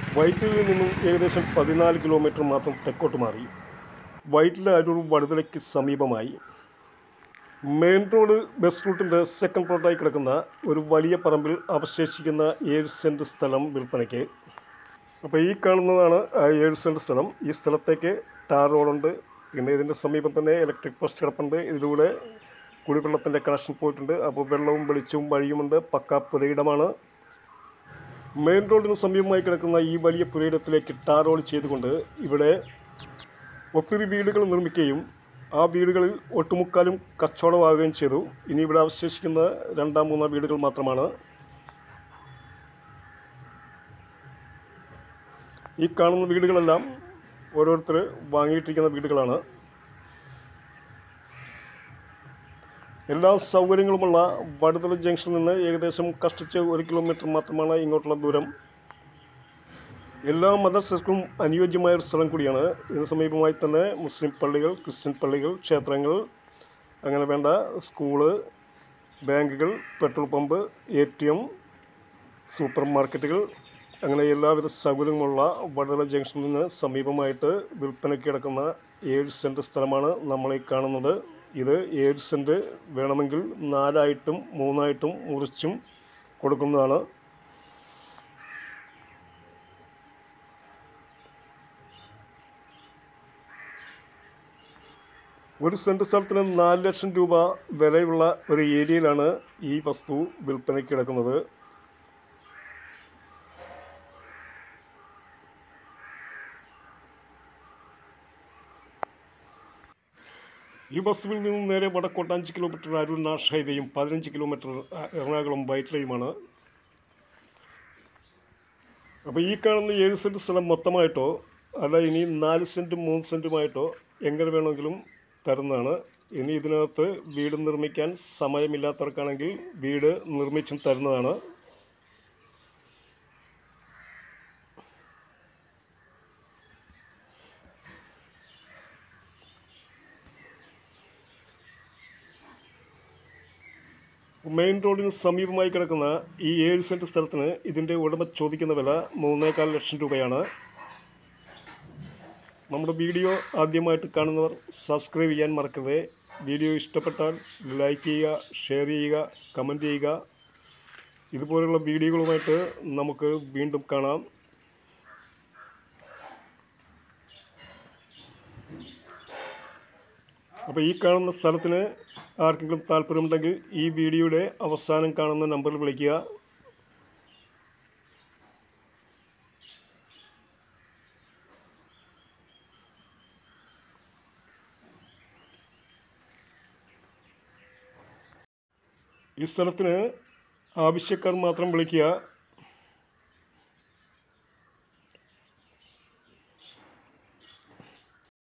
വൈറ്റിൽ നിന്നും ഏകദേശം പതിനാല് കിലോമീറ്റർ മാത്രം തെക്കോട്ട് മാറി വൈറ്റിലെ അരൂർ വടുതലയ്ക്ക് സമീപമായി മെയിൻ റോഡ് ബസ് റൂട്ടിൻ്റെ സെക്കൻഡ് പ്ലോട്ടായി കിടക്കുന്ന ഒരു വലിയ പറമ്പിൽ അവശേഷിക്കുന്ന ഏഴ് സെൻറ്റ് സ്ഥലം വിൽപ്പനയ്ക്ക് അപ്പോൾ ഈ കാണുന്നതാണ് ആ ഏഴ് സെൻറ്റ് സ്ഥലം ഈ സ്ഥലത്തേക്ക് ടാർ റോഡുണ്ട് പിന്നെ ഇതിൻ്റെ സമീപം തന്നെ ഇലക്ട്രിക് പോസ്റ്റ് കിടപ്പുണ്ട് ഇതിലൂടെ കുടിവെള്ളത്തിൻ്റെ കണക്ഷൻ പോയിട്ടുണ്ട് അപ്പോൾ വെള്ളവും വെളിച്ചവും വഴിയുമുണ്ട് പക്ക പുരയിടമാണ് മെയിൻ റോഡിന് സമീപമായി കിടക്കുന്ന ഈ വലിയ പുരയിടത്തിലേക്ക് ടാർ റോഡ് ചെയ്തുകൊണ്ട് ഇവിടെ ഒത്തിരി വീടുകൾ നിർമ്മിക്കുകയും ആ വീടുകളിൽ ഒട്ടുമുക്കാലും കച്ചവടമാവുകയും ചെയ്തു ഇനി ഇവിടെ അവശേഷിക്കുന്ന രണ്ടാം മൂന്നാം വീടുകൾ മാത്രമാണ് ഈ കാണുന്ന വീടുകളെല്ലാം ഓരോരുത്തർ വാങ്ങിയിട്ടിരിക്കുന്ന വീടുകളാണ് എല്ലാ സൗകര്യങ്ങളുമുള്ള വടുതല ജംഗ്ഷനിൽ നിന്ന് ഏകദേശം കഷ്ടിച്ച് ഒരു കിലോമീറ്റർ മാത്രമാണ് ഇങ്ങോട്ടുള്ള ദൂരം എല്ലാ മതസ്ഥർക്കും അനുയോജ്യമായ ഒരു സ്ഥലം കൂടിയാണ് ഇതിന് സമീപമായി തന്നെ മുസ്ലിം പള്ളികൾ ക്രിസ്ത്യൻ പള്ളികൾ ക്ഷേത്രങ്ങൾ അങ്ങനെ വേണ്ട സ്കൂള് ബാങ്കുകൾ petrol pump A T M super മാർക്കറ്റുകൾ അങ്ങനെ എല്ലാവിധ സൗകര്യങ്ങളുള്ള വടതല ജംഗ്ഷനിൽ നിന്ന് സമീപമായിട്ട് വിൽപ്പനയ്ക്ക് കിടക്കുന്ന ഏഴ് സെൻറ്റ് സ്ഥലമാണ് നമ്മൾ ഈ കാണുന്നത് ഇത് ഏഴ് സെൻറ്റ് വേണമെങ്കിൽ നാലായിട്ടും മൂന്നായിട്ടും മുറിച്ചും കൊടുക്കുന്നതാണ് ഒരു സെൻറ്റ് സ്ഥലത്തിന് നാല് ലക്ഷം രൂപ വിലയുള്ള ഒരു ഏരിയയിലാണ് ഈ വസ്തു വിൽപ്പനയ്ക്ക് കിടക്കുന്നത് ഈ വസ്തുവിൽ നിന്നും നേരെ വടക്കോട്ട് അഞ്ച് കിലോമീറ്റർ അരൂർ നാഷ് ഹൈവേയും പതിനഞ്ച് കിലോമീറ്റർ എറണാകുളം വൈറ്റിലയുമാണ് അപ്പോൾ ഈ കാണുന്ന ഏഴ് സെൻറ്റ് സ്ഥലം മൊത്തമായിട്ടോ അല്ല ഇനി നാല് സെൻറ്റും മൂന്ന് സെൻറ്റുമായിട്ടോ എങ്ങനെ വേണമെങ്കിലും തരുന്നതാണ് ഇനി ഇതിനകത്ത് വീട് നിർമ്മിക്കാൻ സമയമില്ലാത്തവർക്കാണെങ്കിൽ വീട് നിർമ്മിച്ചും തരുന്നതാണ് മെയിൻ റോഡിന് സമീപമായി കിടക്കുന്ന ഈ ഏഴ് സെൻറ്റ് സ്ഥലത്തിന് ഇതിൻ്റെ ഉടമ ചോദിക്കുന്ന വില മൂന്നേകാൽ ലക്ഷം രൂപയാണ് നമ്മുടെ വീഡിയോ ആദ്യമായിട്ട് കാണുന്നവർ സബ്സ്ക്രൈബ് ചെയ്യാൻ മറക്കരുത് വീഡിയോ ഇഷ്ടപ്പെട്ടാൽ ലൈക്ക് ചെയ്യുക ഷെയർ ചെയ്യുക കമൻറ്റ് ചെയ്യുക ഇതുപോലുള്ള വീഡിയോകളുമായിട്ട് നമുക്ക് വീണ്ടും കാണാം അപ്പോൾ ഈ കാണുന്ന സ്ഥലത്തിന് ആർക്കെങ്കിലും താല്പര്യമുണ്ടെങ്കിൽ ഈ വീഡിയോയുടെ അവസാനം കാണുന്ന നമ്പറിൽ വിളിക്കുക ഈ സ്ഥലത്തിന് ആവശ്യക്കാർ മാത്രം വിളിക്കുക